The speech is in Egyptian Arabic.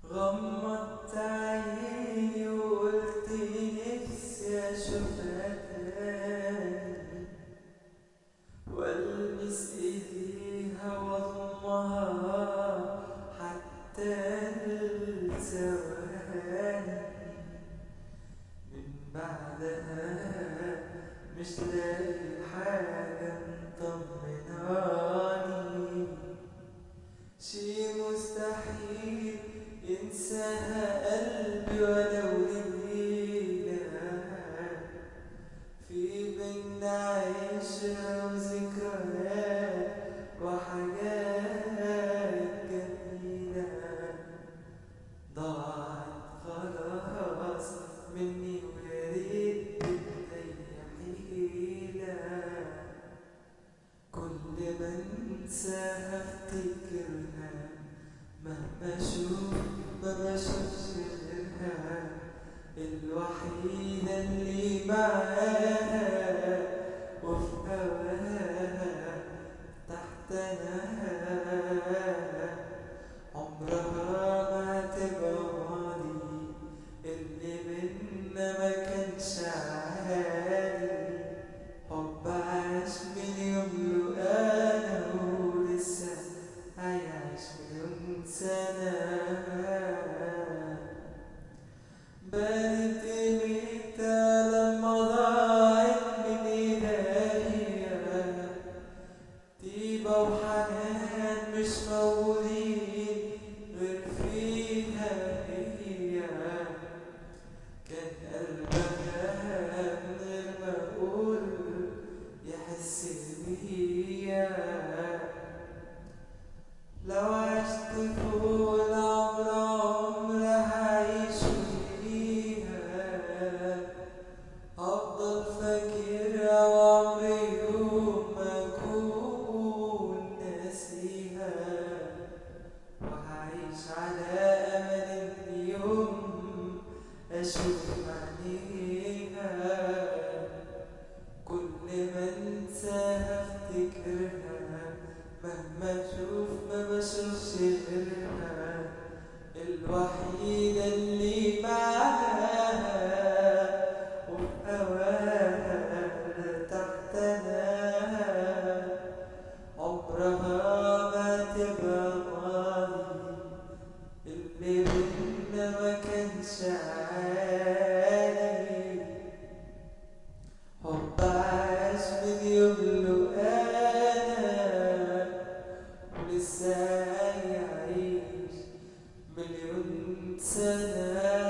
غمضت عيني وقلت نفسي اشوفها تاني والمس ايديها واضمها حتى الثواني من بعدها مش لاقي حاجة مطمناني شي مستحيل ينساها قلبي ولو ليلة في بينا عشرة وذكريات وحاجات جميلة ضاعت خلاص مني ويا ريت بأي حيلة كل ما انساها افتكرها مهما اشوف ما بشوفش غيرها الوحيدة اللي معاها وفي هواها تحت نهاها عمرها ما تبقى ماضي اللي منا ما كانش عادي حب عاش مليون لقانا ولسه هيعيش مليون سنة بانت قيمتها لما ضاعت من ايديا طيبة وحنان مش موجودين غير فيها هي كان قلبها من غير ما اقول يحس بيا لو عشت فوق العمر عمر هعيش فيها هفضل فاكرها وعمري يوم ما اكون ناسيها وهعيش على امل ان يوم اشوف عينيها كل ما انساها افتكرها مهما اشوف ما بشوفش غيرها الوحيدة اللي معاها وفي هواها تحتها عمرها ما تبقى ماضي اللي بينا ما كانش عادي حب عاش من يوم لقانا ولسه هيعيش مليون سنة